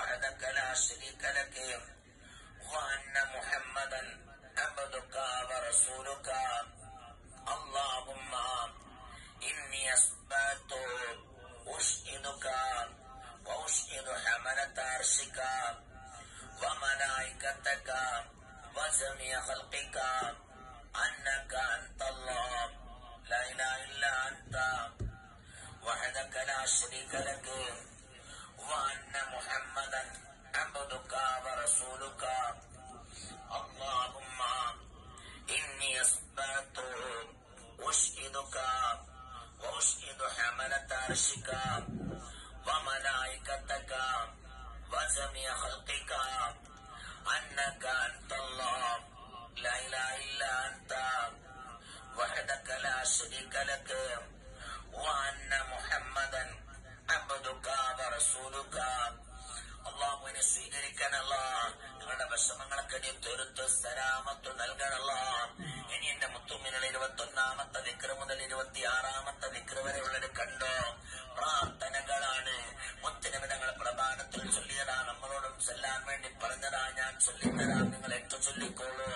وحدك لا شريك لك وأن محمدا عبدك ورسولك اللهم إني أثبت أشهدك وأشهد حملة عرشك وملائكتك وجميع خلقك أنك أنت الله لا إله إلا أنت وحدك لا شريك لك وأن محمدا عبدك ورسولك اللهم إني أثبت أشهدك وأشهد حملة عرشك وملائكتك وجميع خلقك أنك أنت الله لا إله إلا أنت وحدك لا شريك لك وأن محمدا عبدك ورسولك അള്ളാഹുവിനെ സ്വീകരിക്കണല്ല നിങ്ങളുടെ വിഷമങ്ങളൊക്കെ നീ തീർത്ത് സലാമത്ത് നൽകണല്ല ഇനി എന്റെ മുത്തുമിനൽ ഇരുപത്തി ഒന്നാമത്തെ വിക്ര മുതൽ ഇരുപത്തി ആറാമത്തെ വിക്ര വരെയുള്ളത് കണ്ടോ പ്രാർത്ഥനകളാണ് മുത്തിനവിധങ്ങൾ പ്രധാനത്തിൽ ചൊല്ലിയതാ നമ്മളോടും ചൊല്ലാൻ വേണ്ടി പറഞ്ഞതാ ഞാൻ ചൊല്ലിത്തരാം നിങ്ങൾ ഏറ്റു ചൊല്ലിക്കോളൂ